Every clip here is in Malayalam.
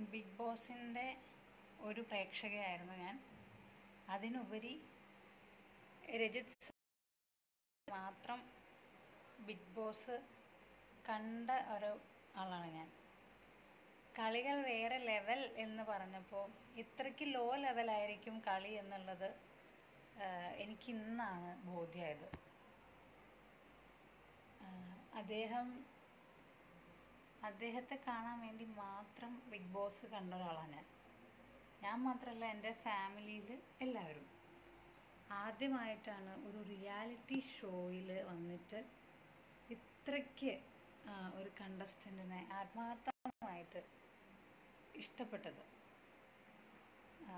ബിഗ് ബോസിൻ്റെ ഒരു പ്രേക്ഷകയായിരുന്നു ഞാൻ അതിനുപരി രജിത് സർ മാത്രം ബിഗ് ബോസ് കണ്ട ഒരു ആളാണ് ഞാൻ കളികൾ വേറെ ലെവൽ എന്ന് പറഞ്ഞപ്പോൾ ഇത്രയ്ക്ക് ലോ ലെവലായിരിക്കും കളി എന്നുള്ളത് ആഹ് എനിക്ക് ഇന്നാണ് ബോധ്യമായത് ആഹ് അദ്ദേഹം അദ്ദേഹത്തെ കാണാൻ വേണ്ടി മാത്രം ബിഗ് ബോസ് കണ്ട ഒരാളാണ് ഞാൻ ഞാൻ മാത്രമല്ല എൻ്റെ ഫാമിലിയിൽ എല്ലാവരും ആദ്യമായിട്ടാണ് ഒരു റിയാലിറ്റി ഷോയിൽ വന്നിട്ട് ഇത്രയ്ക്ക് ആ, ഒരു കണ്ടസ്റ്റൻറ്റിനെ ആത്മാർത്ഥമായിട്ട് ഇഷ്ടപ്പെട്ടത് ആ,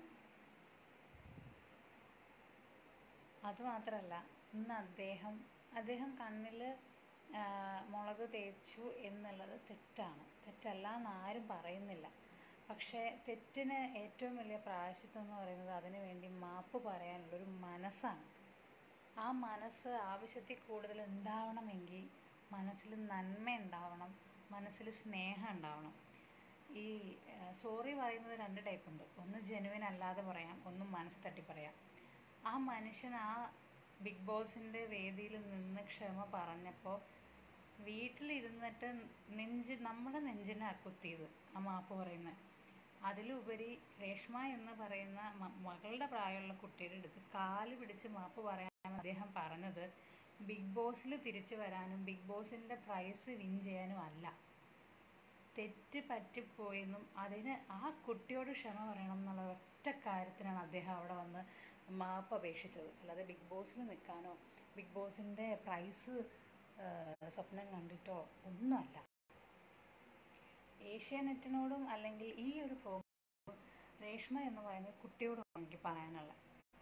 അതുമാത്രമല്ല ഇന്ന് അദ്ദേഹം അദ്ദേഹം കണ്ണിൽ മുളക് തേച്ചു എന്നുള്ളത് തെറ്റാണ് തെറ്റല്ല എന്ന് ആരും പറയുന്നില്ല പക്ഷേ തെറ്റിന് ഏറ്റവും വലിയ പ്രായശ്ചിത്തം എന്ന് പറയുന്നത് അതിനു വേണ്ടി മാപ്പ് പറയാനുള്ളൊരു മനസ്സാണ് ആ മനസ്സ് ആവശ്യത്തിൽ കൂടുതൽ ഉണ്ടാവണമെങ്കിൽ മനസ്സിൽ നന്മ ഉണ്ടാവണം മനസ്സിൽ സ്നേഹം ഉണ്ടാവണം ഈ സോറി പറയുന്നത് രണ്ട് ടൈപ്പ് ഉണ്ട് ഒന്ന് ജെനുവിൻ അല്ലാതെ പറയാം ഒന്ന് മനസ്സ് തട്ടി പറയാം ആ മനുഷ്യൻ ആ ബിഗ് ബോസിൻ്റെ വേദിയിൽ നിന്ന് ക്ഷമ പറഞ്ഞപ്പോൾ വീട്ടിലിരുന്നിട്ട് നെഞ്ച് നമ്മുടെ നെഞ്ചിനെ കുത്തിയത് ആ മാപ്പ് പറയുന്നത് അതിലുപരി രേഷ്മ എന്ന് പറയുന്ന മ- മകളുടെ പ്രായമുള്ള കുട്ടിയുടെ അടുത്ത് കാല് പിടിച്ച് മാപ്പ് പറയാൻ അദ്ദേഹം പറഞ്ഞത് ബിഗ് ബോസിൽ തിരിച്ചു വരാനും ബിഗ് ബോസിൻ്റെ പ്രൈസ് വിൻ ചെയ്യാനും അല്ല തെറ്റ് പറ്റിപ്പോയെന്നും അതിന് ആ കുട്ടിയോട് ക്ഷമ പറയണം എന്നുള്ള ഒറ്റ കാര്യത്തിനാണ് അദ്ദേഹം അവിടെ വന്ന് മാപ്പ് അപേക്ഷിച്ചത് അല്ലാതെ ബിഗ് ബോസിൽ നിൽക്കാനോ ബിഗ് ബോസിൻ്റെ പ്രൈസ് സ്വപ്നം കണ്ടിട്ടോ ഒന്നുമല്ല ഏഷ്യാനെറ്റിനോടും അല്ലെങ്കിൽ ഈ ഒരു പ്രോഗ്രാം രേഷ്മ എന്ന് പറയുന്ന കുട്ടിയോടും എനിക്ക് പറയാനുള്ളത്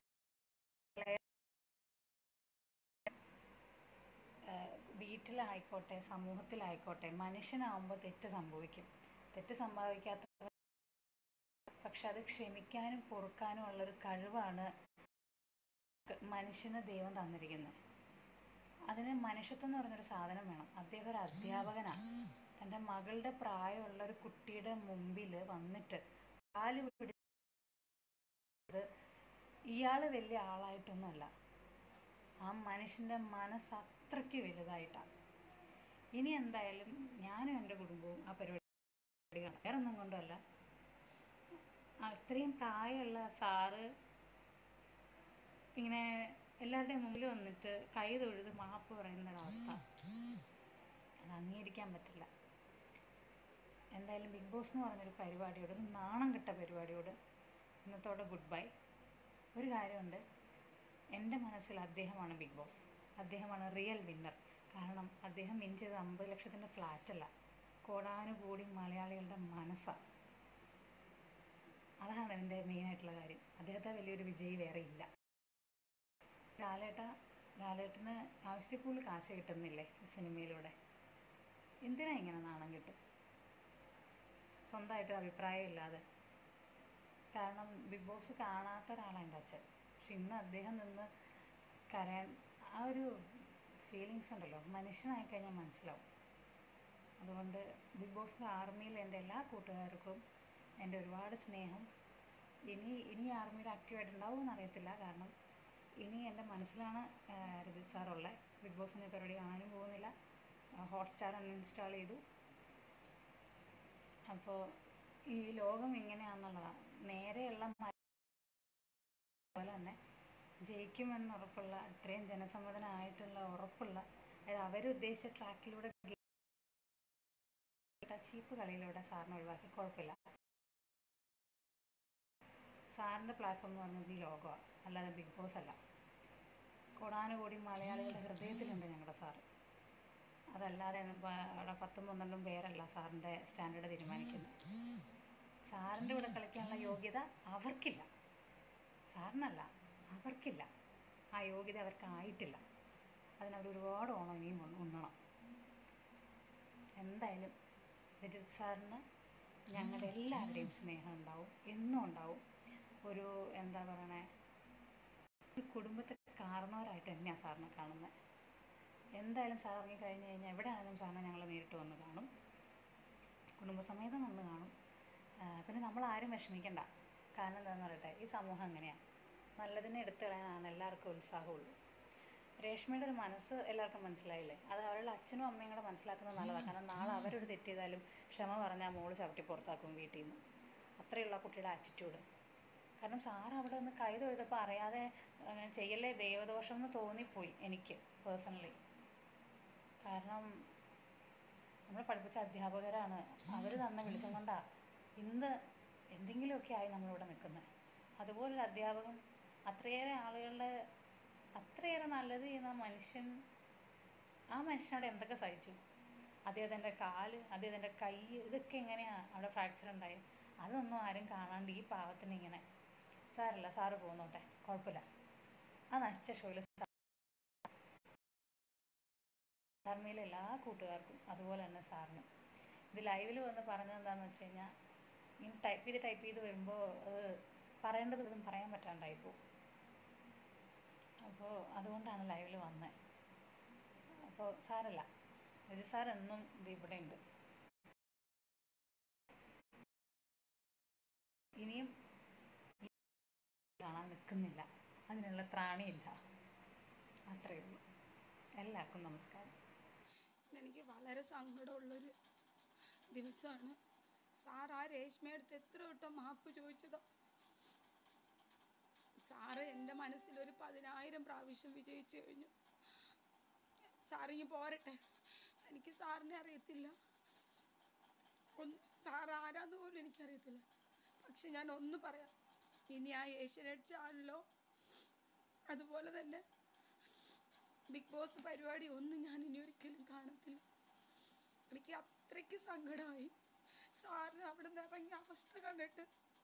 ഏഹ് വീട്ടിലായിക്കോട്ടെ സമൂഹത്തിലായിക്കോട്ടെ മനുഷ്യനാവുമ്പോൾ തെറ്റ് സംഭവിക്കും തെറ്റ് സംഭവിക്കാത്ത പക്ഷെ അത് ക്ഷമിക്കാനും പൊറുക്കാനും ഉള്ളൊരു കഴിവാണ് ക- മനുഷ്യന് ദൈവം തന്നിരിക്കുന്നത് അതിന് മനുഷ്യത്വം എന്ന് പറഞ്ഞൊരു സാധനം വേണം അദ്ദേഹം ഒരു അധ്യാപകനാണ് തൻ്റെ മകളുടെ പ്രായമുള്ള ഒരു കുട്ടിയുടെ മുമ്പിൽ വന്നിട്ട് കാല് പിടിച്ചത് ഇയാൾ വലിയ ആളായിട്ടൊന്നുമല്ല ആ മനുഷ്യൻ്റെ മനസ്സ് അത്രയ്ക്ക് വലുതായിട്ടാണ് ഇനി എന്തായാലും ഞാനും എൻ്റെ കുടുംബവും ആ പരിപാടി കാണും വേറെ ഒന്നും കൊണ്ടല്ല അത്രയും പ്രായമുള്ള സാറ് ഇങ്ങനെ എല്ലാവരുടെയും മുമ്പിൽ വന്നിട്ട് കൈ തൊഴുത് മാപ്പ് പറയുന്ന ഒരവസ്ഥ അത് അംഗീകരിക്കാൻ പറ്റില്ല എന്തായാലും ബിഗ് ബോസ് എന്ന് പറഞ്ഞൊരു പരിപാടിയോട് ഒരു നാണം കെട്ട പരിപാടിയോട് ഇന്നത്തോടെ ഗുഡ് ബൈ ഒരു കാര്യമുണ്ട് എൻ്റെ മനസ്സിൽ അദ്ദേഹമാണ് ബിഗ് ബോസ് അദ്ദേഹമാണ് റിയൽ വിന്നർ കാരണം അദ്ദേഹം വിൻ ചെയ്തത് അമ്പത് ലക്ഷത്തിൻ്റെ ഫ്ലാറ്റല്ല കോടാനുകൂടി മലയാളികളുടെ മനസ്സാണ് അതാണ് എൻ്റെ മെയിനായിട്ടുള്ള കാര്യം അദ്ദേഹത്തെ വലിയൊരു വിജയി വേറെ ഇല്ല ലാലേട്ട ലാലേട്ടന് ആവശ്യത്തിൽ കൂടുതൽ കാശ് കിട്ടുന്നില്ലേ ഈ സിനിമയിലൂടെ എന്തിനാ ഇങ്ങനെ നാണം കിട്ടും സ്വന്തമായിട്ട് അഭിപ്രായം ഇല്ലാതെ കാരണം ബിഗ് ബോസ് കാണാത്ത ഒരാളാണ് എൻ്റെ അച്ഛൻ പക്ഷെ ഇന്ന് അദ്ദേഹം നിന്ന് കരയാൻ ആ ഒരു ഫീലിങ്സ് ഉണ്ടല്ലോ മനുഷ്യനായി കഴിഞ്ഞാൽ മനസ്സിലാവും അതുകൊണ്ട് ബിഗ് ബോസിൻ്റെ ആർമിയിൽ എൻ്റെ എല്ലാ കൂട്ടുകാർക്കും എൻ്റെ ഒരുപാട് സ്നേഹം ഇനി ഇനി ആർമിയിൽ ആക്റ്റീവായിട്ട് ഉണ്ടാവുമെന്ന് അറിയത്തില്ല കാരണം ഇനി എൻ്റെ മനസ്സിലാണ് ആ, രജിത് സാറുള്ളത് ബിഗ് ബോസിൻ്റെ പരിപാടി കാണാനും പോകുന്നില്ല ഹോട്ട്സ്റ്റാർ അൺഇൻസ്റ്റാൾ ചെയ്തു അപ്പോൾ ഈ ലോകം ഇങ്ങനെയാണെന്നുള്ളതാണ് നേരെയുള്ള മ- പോലെ തന്നെ ജയിക്കുമെന്ന് ഉറപ്പുള്ള ഇത്രയും ജനസമ്മതനായിട്ടുള്ള ഉറപ്പുള്ള അതായത് അവരുദ്ദേശിച്ച ട്രാക്കിലൂടെ ചീപ്പ് കളിയിലൂടെ സാറിന് ഒഴിവാക്കി കുഴപ്പമില്ല സാറിൻ്റെ പ്ലാറ്റ്ഫോം എന്ന് പറഞ്ഞത് ഈ ലോകമാണ് അല്ലാതെ ബിഗ് ബോസ് അല്ല കോടാനുകൂടി മലയാളികളുടെ ഹൃദയത്തിലുണ്ട് ഞങ്ങളുടെ സാറ് അതല്ലാതെ പ- അവിടെ പത്തും പന്ത്രണ്ടും പേരല്ല സാറിൻ്റെ സ്റ്റാൻഡേർഡ് തീരുമാനിക്കുന്നത് സാറിൻ്റെ കൂടെ കളിക്കാനുള്ള യോഗ്യത അവർക്കില്ല സാറിനല്ല അവർക്കില്ല ആ യോഗ്യത അവർക്ക് ആയിട്ടില്ല അതിനവർ ഒരുപാട് ഓണം ഇനിയും ഉണ്ണ- ഉണ്ണണം എന്തായാലും രജിത് സാറിന് ഞങ്ങളുടെ എല്ലാവരുടെയും സ്നേഹം ഉണ്ടാവും എന്നും ഉണ്ടാവും ഒരു എന്താ പറയണേ ഒരു കുടുംബത്തെ കാരണവരായിട്ട് തന്നെയാണ് സാറിനെ കാണുന്നത് എന്തായാലും സാർ ഇറങ്ങി കഴിഞ്ഞ് കഴിഞ്ഞാൽ എവിടെ ആണെങ്കിലും സാറിനെ ഞങ്ങൾ നേരിട്ട് വന്ന് കാണും കുടുംബസമേതം വന്ന് കാണും ആ, പിന്നെ നമ്മൾ ആരും വിഷമിക്കണ്ട കാരണം എന്താണെന്ന് പറയട്ടെ ഈ സമൂഹം അങ്ങനെയാണ് നല്ലതിനെ എടുത്തു കളയാനാണ് എല്ലാവർക്കും ഉത്സാഹമുള്ളൂ രേഷ്മയുടെ ഒരു മനസ്സ് എല്ലാവർക്കും മനസ്സിലായില്ലേ അത് അവരുടെ അച്ഛനും അമ്മയും കൂടെ മനസ്സിലാക്കുന്നത് നല്ലതാണ് കാരണം നാളെ അവരൊരു തെറ്റ് ചെയ്താലും ക്ഷമ പറഞ്ഞാൽ മോള് ചവിട്ടി പുറത്താക്കും വീട്ടിൽ നിന്ന് അത്രയുള്ള കുട്ടിയുടെ ആറ്റിറ്റ്യൂഡ് കാരണം സാറ് അവിടെ നിന്ന് കൈ തൊഴുതപ്പോൾ അറിയാതെ അങ്ങനെ ചെയ്യല്ലേ ദൈവദോഷം എന്ന് തോന്നിപ്പോയി എനിക്ക് പേഴ്സണലി കാരണം നമ്മൾ പഠിപ്പിച്ച അധ്യാപകരാണ് അവർ തന്നെ വിളിച്ചും കൊണ്ടാ ഇന്ന് എന്തെങ്കിലുമൊക്കെ ആയി നമ്മളിവിടെ നിൽക്കുന്നത് അതുപോലൊരു അധ്യാപകൻ അത്രയേറെ ആളുകളുടെ അത്രയേറെ നല്ലത് ചെയ്യുന്ന മനുഷ്യൻ ആ മനുഷ്യനോട് എന്തൊക്കെ സഹിച്ചു അദ്ദേഹത്തിൻ്റെ കാല് അദ്ദേഹത്തിൻ്റെ കൈ ഇതൊക്കെ എങ്ങനെയാണ് അവിടെ ഫ്രാക്ചർ ഉണ്ടായി അതൊന്നും ആരും കാണാണ്ട് ഈ പാവത്തിന് ഇങ്ങനെ സാരല്ല സാറ് പോന്നോട്ടെ കുഴപ്പമില്ല ആ നശിച്ച ഷോയിൽ സാറിനയിലെ എല്ലാ കൂട്ടുകാർക്കും അതുപോലെ തന്നെ സാറിനും ഇത് ലൈവിൽ വന്ന് പറഞ്ഞത് എന്താണെന്ന് വെച്ച് കഴിഞ്ഞാൽ ഇങ്ങനെ ടൈപ്പ് ചെയ്ത് ടൈപ്പ് ചെയ്ത് വരുമ്പോൾ അത് പറയേണ്ടത് ഇതും പറയാൻ പറ്റാണ്ടായി പോകും അപ്പോൾ അതുകൊണ്ടാണ് ലൈവിൽ വന്നത് അപ്പോൾ സാരല്ല രജി സാർ എന്നും ഇത് ഇവിടെ ഉണ്ട് ഇനിയും കാണാൻ നിൽക്കുന്നില്ല അതിനുള്ള ത്രാണിയില്ല അത്രയേ ഉള്ളൂ എല്ലാവർക്കും നമസ്കാരം എനിക്ക് വളരെ സങ്കടമുള്ളൊരു ദിവസമാണ് സാർ ആ രേഷ്മയടുത്ത് എത്ര വട്ടം മാപ്പ് ചോദിച്ചതോ സാറ് എൻ്റെ മനസ്സിൽ ഒരു പതിനായിരം പ്രാവശ്യം വിജയിച്ചു കഴിഞ്ഞു സാറിങ്ങി പോരട്ടെ എനിക്ക് സാറിനെ അറിയത്തില്ല ഒന്ന് സാർ ആരാന്ന് പോലും എനിക്കറിയത്തില്ല പക്ഷെ ഞാൻ ഒന്ന് പറയാം ഇനി ആ ഏഷ്യനെറ്റ് ചാനലോ അതുപോലെ തന്നെ ബിഗ് ബോസ് പരിപാടി ഒന്നും ഞാൻ ഇനി ഒരിക്കലും കാണത്തില്ല എനിക്ക് അത്രയ്ക്ക് സങ്കടമായി സാറിന് അവിടെ നിന്ന് ഇറങ്ങിയ അവസ്ഥ കണ്ടിട്ട്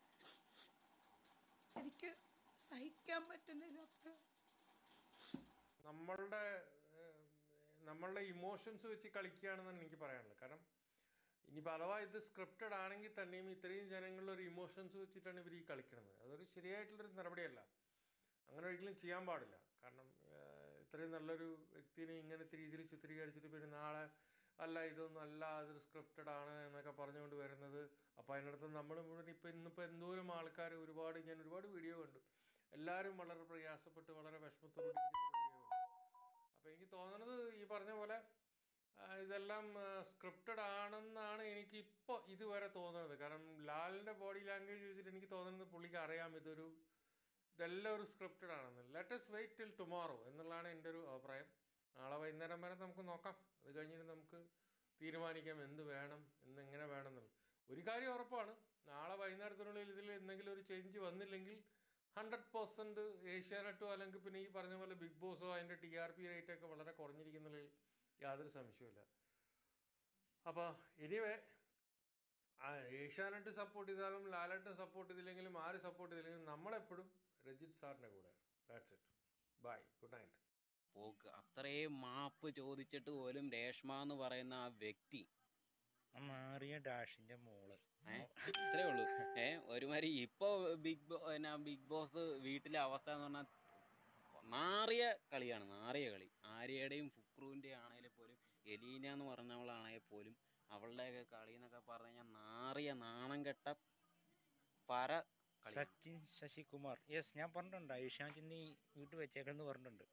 എനിക്ക് സഹിക്കാൻ പറ്റുന്നതിനപ്പുറം നമ്മളുടെ ഏഹ്, നമ്മളുടെ ഇമോഷൻസ് വെച്ച് കളിക്കുകയാണെന്നാണ് എനിക്ക് പറയാനുള്ളത് കാരണം ഇനിയിപ്പോൾ അഥവാ ഇത് സ്ക്രിപ്റ്റഡ് ആണെങ്കിൽ തന്നെയും ഇത്രയും ജനങ്ങളുടെ ഒരു ഇമോഷൻസ് വെച്ചിട്ടാണ് ഇവർ ഈ കളിക്കുന്നത് അതൊരു ശരിയായിട്ടുള്ളൊരു നടപടിയല്ല അങ്ങനെ ഒരിക്കലും ചെയ്യാൻ പാടില്ല കാരണം ഏഹ്, ഇത്രയും നല്ലൊരു വ്യക്തിനെ ഇങ്ങനത്തെ രീതിയിൽ ചിത്രീകരിച്ചിട്ട് പിന്നെ നാളെ അല്ല ഇതൊന്നും അല്ല അതൊരു സ്ക്രിപ്റ്റഡ് ആണ് എന്നൊക്കെ പറഞ്ഞുകൊണ്ട് വരുന്നത് അപ്പോൾ അതിനടുത്ത് നമ്മൾ മുഴുവൻ ഇപ്പോൾ ഇന്നിപ്പോൾ എന്തോരം ആൾക്കാർ ഒരുപാട് ഞാൻ ഒരുപാട് വീഡിയോ കണ്ടു എല്ലാവരും വളരെ പ്രയാസപ്പെട്ട് വളരെ വിഷമത്തോടെ വീഡിയോ കണ്ടു അപ്പോൾ എനിക്ക് തോന്നുന്നത് ഈ പറഞ്ഞ പോലെ ആ, ഇതെല്ലാം സ്ക്രിപ്റ്റഡ് ആണെന്നാണ് എനിക്ക് ഇപ്പോൾ ഇതുവരെ തോന്നുന്നത് കാരണം ലാലിൻ്റെ ബോഡി ലാംഗ്വേജ് വെച്ചിട്ട് എനിക്ക് തോന്നുന്നത് പുള്ളിക്ക് അറിയാം ഇതൊരു ഇതെല്ലാം ഒരു സ്ക്രിപ്റ്റഡ് ആണെന്ന് ലെറ്റസ് വെയിറ്റ് ടിൽ ടുമോറോ എന്നുള്ളതാണ് എൻ്റെ ഒരു അഭിപ്രായം നാളെ വൈകുന്നേരം വരെ നമുക്ക് നോക്കാം അത് കഴിഞ്ഞിട്ട് നമുക്ക് തീരുമാനിക്കാം എന്ത് വേണം എന്ന് എങ്ങനെ വേണം എന്നുള്ളത് ഒരു കാര്യം ഉറപ്പാണ് നാളെ വൈകുന്നേരത്തിനുള്ളിൽ ഇതിൽ എന്തെങ്കിലും ഒരു ചേഞ്ച് വന്നില്ലെങ്കിൽ ഹൺഡ്രഡ് പെർസെൻറ്റ് ഏഷ്യാനെറ്റോ അല്ലെങ്കിൽ പിന്നെ ഈ പറഞ്ഞ പോലെ ബിഗ് ബോസോ അതിൻ്റെ ടി ആർ പി റേറ്റൊക്കെ വളരെ കുറഞ്ഞിരിക്കുന്നതിൽ യാതൊരു സംശയവുമില്ല അപ്പോൾ എനിവേ ഏഷ്യാനെറ്റ് സപ്പോർട്ട് ചെയ്താലും ലാലേട്ട് സപ്പോർട്ട് ചെയ്തില്ലെങ്കിലും ആര് സപ്പോർട്ട് ചെയ്തില്ലെങ്കിലും നമ്മളെപ്പോഴും രജിത് സാറിൻ്റെ കൂടെ that's it bye good night പോക്ക് അത്രയും മാപ്പ് ചോദിച്ചിട്ട് പോലും രേഷ്മ എന്ന് പറയുന്ന ആ വ്യക്തി ആ മാറിയ ഡാഷിന്റെ മോള് ഏ ഇത്രേ ഉള്ളൂ ഏ ഒരുമാതിരി ഇപ്പൊ ബിഗ് ബോ പിന്നെ ബിഗ് ബോസ് വീട്ടിലെ അവസ്ഥ എന്ന് പറഞ്ഞാൽ നാറിയ കളിയാണ് നാറിയ കളി ആര്യയുടെയും ഫുക്രുവിൻ്റെയും ആണെങ്കിൽ പോലും എലീന എന്ന് പറഞ്ഞവളാണെങ്കിൽ പോലും അവളുടെയൊക്കെ കളി എന്നൊക്കെ പറഞ്ഞു കഴിഞ്ഞാൽ നാറിയ നാണം കെട്ട പര കളിയാണ് സച്ചിൻ ശശികുമാർ യെസ് ഞാൻ പറഞ്ഞിട്ടുണ്ട് ഐഷാജിന് വീട്ടിൽ വെച്ചേക്കെന്ന് പറഞ്ഞിട്ടുണ്ട്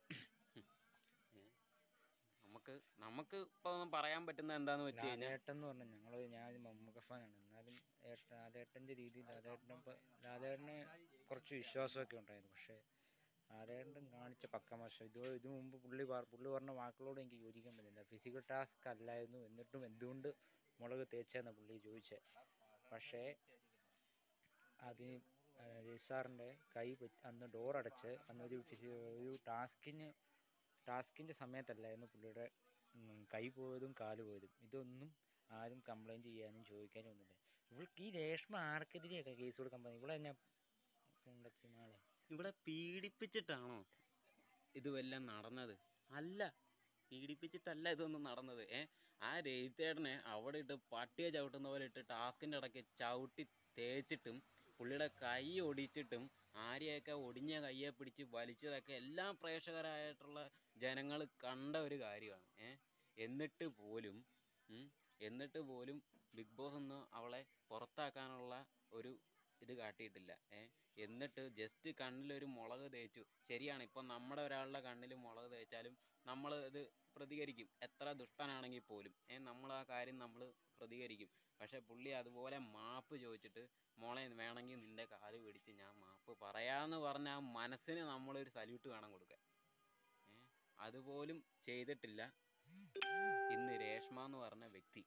നമുക്ക് നമുക്ക് ഇപ്പൊ പറയാൻ പറ്റുന്ന എന്താന്ന് വെച്ച് കഴിഞ്ഞാൽ ലാലേട്ടൻ എന്ന് പറഞ്ഞാൽ ഞങ്ങൾ ഞാൻ മമ്മൂക്ക ഫാനാണ് എന്നാലും ഏട്ട ലാലേട്ടൻ്റെ രീതിയിൽ ലാലേട്ടനെ ഇപ്പൊ- ലാലേട്ടന് കുറച്ച് വിശ്വാസമൊക്കെ ഉണ്ടായിരുന്നു പക്ഷേ ലാലേട്ടൻ കാണിച്ച പക്കമോശം ഇത് ഇത് മുമ്പ് പുള്ളി പറ- പുള്ളി പറഞ്ഞ വാക്കുകളോട് എനിക്ക് യോജിക്കാൻ പറ്റില്ല ഫിസിക്കൽ ടാസ്ക് അല്ലായിരുന്നു എന്നിട്ടും എന്തുകൊണ്ട് മുളക് തേച്ചെന്നാണ് പുള്ളി ചോദിച്ചത് പക്ഷേ അതിന് രജിസാറിൻ്റെ കൈ പറ്റി- അന്ന് ഡോർ അടച്ച് അന്നൊരു ഫിസി ഒരു ടാസ്കിന് ടാസ്കിൻ്റെ സമയത്തല്ലായിരുന്നു പുള്ളിയുടെ ഉം, കൈ പോയതും കാല് പോയതും ഇതൊന്നും ആരും കംപ്ലൈൻറ്റ് ചെയ്യാനും ചോദിക്കാനും ഒന്നുമില്ല ഇവൾക്ക് ഈ രേഷ്മ ആർക്കെതിരെയൊക്കെ കേസ് കൊടുക്കാൻ പറഞ്ഞത് ഇവിടെ തന്നെ നാളെ ഇവിടെ പീഡിപ്പിച്ചിട്ടാണോ ഇതുമെല്ലാം നടന്നത് അല്ല പീഡിപ്പിച്ചിട്ടല്ല ഇതൊന്നും നടന്നത് ഏ ആ രജിത്തേട്ടനെ അവിടെ ഇട്ട് പട്ടിയെ ചവിട്ടുന്ന പോലെ ഇട്ട് ടാസ്കിൻ്റെ ഇടയ്ക്ക് ചവിട്ടി തേച്ചിട്ടും പുള്ളിയുടെ കൈ ഒടിച്ചിട്ടും ആരെയൊക്കെ ഒടിഞ്ഞ കയ്യെ പിടിച്ച് വലിച്ചതൊക്കെ എല്ലാ പ്രേക്ഷകരായിട്ടുള്ള ജനങ്ങൾ കണ്ട ഒരു കാര്യമാണ് ഏ എന്നിട്ട് പോലും ഉം, എന്നിട്ട് പോലും ബിഗ് ബോസ് ഒന്നും അവളെ പുറത്താക്കാനുള്ള ഒരു ഇത് കാട്ടിയിട്ടില്ല ഏ എന്നിട്ട് ജസ്റ്റ് കണ്ണിലൊരു മുളക് തേച്ചു ശരിയാണ് ഇപ്പം നമ്മുടെ ഒരാളുടെ കണ്ണിൽ മുളക് തേച്ചാലും നമ്മൾ ഇത് പ്രതികരിക്കും എത്ര ദുഷ്ടനാണെങ്കിൽ പോലും ഏ നമ്മൾ ആ കാര്യം നമ്മൾ പ്രതികരിക്കും പക്ഷെ പുള്ളി അതുപോലെ മാപ്പ് ചോദിച്ചിട്ട് മോളെ വേണമെങ്കിൽ നിന്റെ കാല് പിടിച്ച് ഞാൻ മാപ്പ് പറയാന്ന് പറഞ്ഞ ആ മനസ്സിന് നമ്മളൊരു സല്യൂട്ട് വേണം കൊടുക്കാൻ ഏ അതുപോലും ചെയ്തിട്ടില്ല ഇന്ന് രേഷ്മ എന്ന് പറഞ്ഞ വ്യക്തി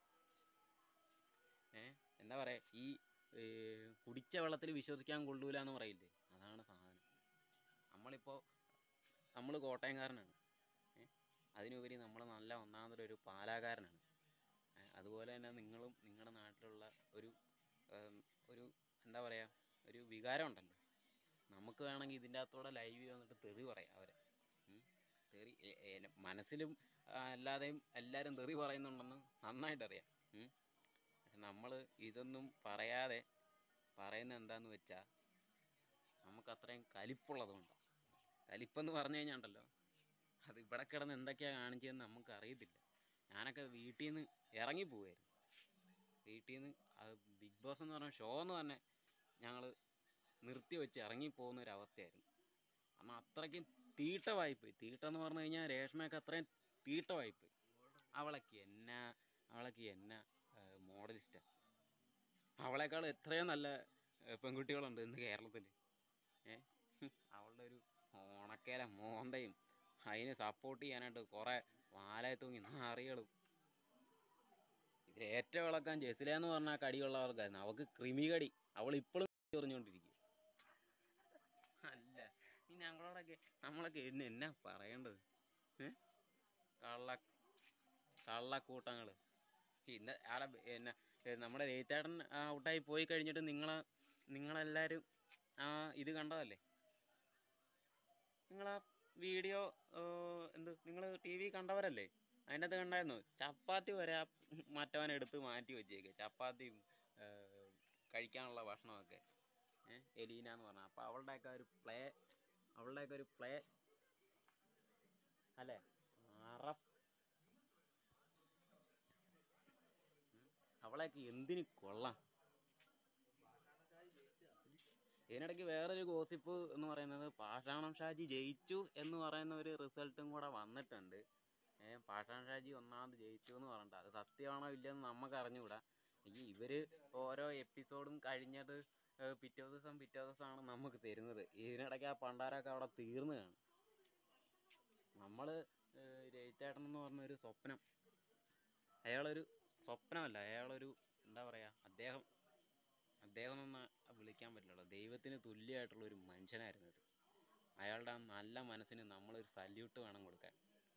ഏ എന്താ പറയാ ഈ ഏ, കുടിച്ച വെള്ളത്തിൽ വിശ്വസിക്കാൻ കൊള്ളൂല എന്ന് പറയില്ലേ അതാണ് സാധനം നമ്മളിപ്പോൾ നമ്മൾ കോട്ടയംകാരനാണ് ഏ അതിനുപരി നമ്മൾ നല്ല ഒന്നാമതൊരു ഒരു പാലാകാരനാണ് ഏ, അതുപോലെ തന്നെ നിങ്ങളും നിങ്ങളുടെ നാട്ടിലുള്ള ഒരു ഏം, ഒരു എന്താ പറയുക ഒരു വികാരം ഉണ്ടല്ലോ നമുക്ക് വേണമെങ്കിൽ ഇതിൻ്റെ അകത്തൂടെ ലൈവ് വന്നിട്ട് തെറി പറയാം അവരെ ഉം. തെറി എ- എ- മനസ്സിലും ആ, അല്ലാതെയും എല്ലാവരും തെറി പറയുന്നുണ്ടെന്ന് നന്നായിട്ടറിയാം ഉം. പക്ഷെ നമ്മൾ ഇതൊന്നും പറയാതെ പറയുന്നത് എന്താന്ന് വെച്ചാൽ നമുക്ക് അത്രയും കലിപ്പുള്ളതുകൊണ്ട് കലിപ്പെന്ന് പറഞ്ഞു കഴിഞ്ഞാൽ ഉണ്ടല്ലോ അത് ഇവിടെ കിടന്ന് എന്തൊക്കെയാണ് കാണിച്ചതെന്ന് നമുക്ക് അറിയത്തില്ല ഞാനൊക്കെ വീട്ടിൽ നിന്ന് ഇറങ്ങിപ്പോവായിരുന്നു വീട്ടിൽ നിന്ന് അത് ബിഗ് ബോസ് എന്ന് പറഞ്ഞ ഷോ എന്ന് തന്നെ ഞങ്ങൾ നിർത്തി വെച്ച് ഇറങ്ങിപ്പോകുന്ന ഒരു അവസ്ഥയായിരുന്നു കാരണം അത്രയ്ക്കും തീട്ടമായിപ്പോയി തീട്ടം എന്ന് പറഞ്ഞു കഴിഞ്ഞാൽ രേഷ്മയൊക്കെ അത്രയും തീട്ടമായിപ്പോയി അവളൊക്കെ എന്നാ അവളൊക്കെ എന്നാ മോഡലിസ്റ്റാണ് അവളെക്കാൾ എത്രയോ നല്ല ഏ, പെൺകുട്ടികളുണ്ട് ഇന്ന് കേരളത്തിൽ ഏ അവളുടെ ഒരു ഓണക്കേല മോന്തയും അതിന് സപ്പോർട്ട് ചെയ്യാനായിട്ട് കുറേ വാലയെ തൂങ്ങി നാറികളും ഇതിൽ ഏറ്റവും ഇളക്കാൻ ജെസില എന്ന് പറഞ്ഞ കടിയുള്ളവർക്കായിരുന്നു അവൾക്ക് കൃമി കടി അവൾ ഇപ്പോഴും എറിഞ്ഞുകൊണ്ടിരിക്കുക അല്ല ഈ ഞങ്ങളോടൊക്കെ നമ്മളൊക്കെ എന്നെ എന്നാ പറയേണ്ടത് ഏ കള്ള കള്ളക്കൂട്ടങ്ങൾ ഇന്ന് ആടെ എന്നെ ഏ, നമ്മുടെ രേത്തേട്ടൻ ഔട്ടായി പോയി കഴിഞ്ഞിട്ട് നിങ്ങളെ നിങ്ങളെല്ലാവരും ആ ഇത് കണ്ടതല്ലേ നിങ്ങൾ ആ വീഡിയോ എന്ത് നിങ്ങൾ ടി വി കണ്ടവരല്ലേ അതിൻ്റെ അകത്ത് കണ്ടായിരുന്നു ചപ്പാത്തി വരെ ആ മറ്റവൻ എടുത്ത് മാറ്റി വെച്ചേക്കുക ചപ്പാത്തിയും ഏ, കഴിക്കാനുള്ള ഭക്ഷണമൊക്കെ ഏ എലീന എന്ന് പറഞ്ഞാൽ അപ്പോൾ അവളുടെയൊക്കെ ഒരു പ്ലേ അവളുടെയൊക്കെ ഒരു പ്ലേ അല്ലേ അറ അവളെയൊക്കെ എന്തിന് കൊള്ളാം ഇതിനിടയ്ക്ക് വേറൊരു ഗോസിപ്പ് എന്ന് പറയുന്നത് പാഷാണം ഷാജി ജയിച്ചു എന്ന് പറയുന്ന ഒരു റിസൾട്ടും കൂടെ വന്നിട്ടുണ്ട് ഏ പാഷാണം ഷാജി ഒന്നാമത് ജയിച്ചു എന്ന് പറഞ്ഞിട്ട് അത് സത്യമാണോ ഇല്ലയെന്ന് നമുക്ക് അറിഞ്ഞുകൂടാ ഈ ഇവര് ഓരോ എപ്പിസോഡും കഴിഞ്ഞത് ഏ, പിറ്റേ ദിവസം പിറ്റേ ദിവസമാണ് നമുക്ക് തരുന്നത് ഇതിനിടയ്ക്ക് ആ പണ്ടാരൊക്കെ അവിടെ തീർന്നു കാണും നമ്മൾ രജിത്തേട്ടൻ എന്ന് പറഞ്ഞൊരു സ്വപ്നം അയാളൊരു സ്വപ്നമല്ല അയാളൊരു എന്താ പറയുക അദ്ദേഹം അദ്ദേഹം എന്ന് വിളിക്കാൻ പറ്റില്ല ദൈവത്തിന് തുല്യമായിട്ടുള്ള ഒരു മനുഷ്യനായിരുന്നു അത് അയാളുടെ ആ നല്ല മനസ്സിന് നമ്മളൊരു സല്യൂട്ട് വേണം കൊടുക്കാൻ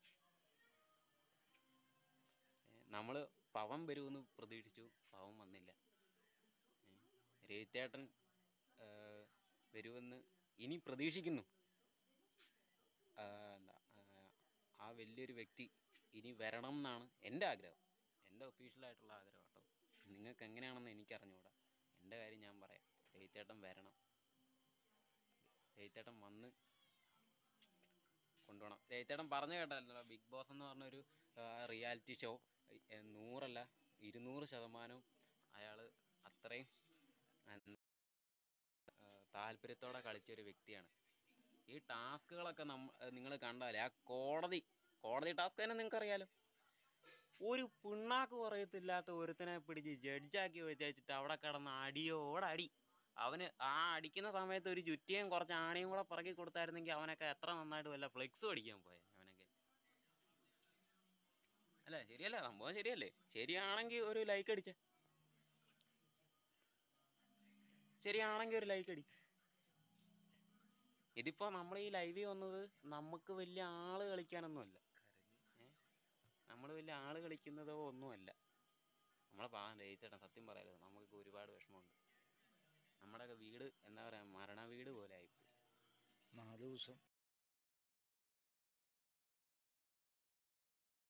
നമ്മൾ പവൻ വരുമെന്ന് പ്രതീക്ഷിച്ചു പവൻ വന്നില്ല രേത്തേട്ടൻ വരുമെന്ന് ഇനി പ്രതീക്ഷിക്കുന്നു ആ, എന്താ ആ, ആ വലിയൊരു വ്യക്തി ഇനി വരണം എന്നാണ് എൻ്റെ ആഗ്രഹം എൻ്റെ ഒഫീഷ്യലായിട്ടുള്ള ആഗ്രഹം കേട്ടോ നിങ്ങൾക്ക് എങ്ങനെയാണെന്ന് എനിക്കറിഞ്ഞുകൂടാ എൻ്റെ കാര്യം ഞാൻ പറയാം രേത്തേട്ടൻ വരണം രേത്തേട്ടൻ വന്ന് കൊണ്ടുപോകണം രേത്തേട്ടൻ പറഞ്ഞു കേട്ടല്ലോ ബിഗ് ബോസ് എന്ന് പറഞ്ഞൊരു റിയാലിറ്റി ഷോ നൂറല്ല ഇരുന്നൂറ് ശതമാനം അയാൾ അത്രയും എന്താ, ആ, താല്പര്യത്തോടെ കളിച്ചൊരു വ്യക്തിയാണ് ഈ ടാസ്കുകളൊക്കെ നമ്മ നിങ്ങൾ കണ്ടാലേ ആ കോടതി കോടതി ടാസ്ക് തന്നെ നിങ്ങൾക്കറിയാലോ ഒരു പിണ്ണാക്ക് പറയത്തില്ലാത്ത ഒരുത്തനെ പിടിച്ച് ജഡ്ജാക്കി വെച്ചിട്ട് അവിടെ കിടന്ന് അടിയോടടി അവന് ആ അടിക്കുന്ന സമയത്ത് ഒരു ചുറ്റിയും കുറച്ച് ആണിയും കൂടെ പറക്കി കൊടുത്തായിരുന്നെങ്കിൽ അവനൊക്കെ എത്ര നന്നായിട്ട് വല്ല ഫ്ലെക്സ് അടിക്കാൻ പോയെ അവനൊക്കെ അല്ലേ ശരിയല്ലേ സംഭവം ശരിയല്ലേ ശരിയാണെങ്കിൽ ഒരു ലൈക്ക് അടിച്ച ശരിയാണെങ്കിൽ ഒരു ലൈക്ക് അടി ഇതിപ്പോ നമ്മൾ ഈ ലൈവിൽ വന്നത് നമുക്ക് വലിയ ആള് കളിക്കാനൊന്നുമല്ല നമ്മൾ വലിയ ആള് കളിക്കുന്നതോ ഒന്നുമല്ല നമ്മളെ പാവം രഹിച്ചേട്ടൻ സത്യം പറയരുത് നമുക്ക് ഒരുപാട് വിഷമമുണ്ട് നമ്മുടെയൊക്കെ വീട് എന്താ പറയാ മരണ വീട് പോലെ ആയിപ്പോയി നാല് ദിവസം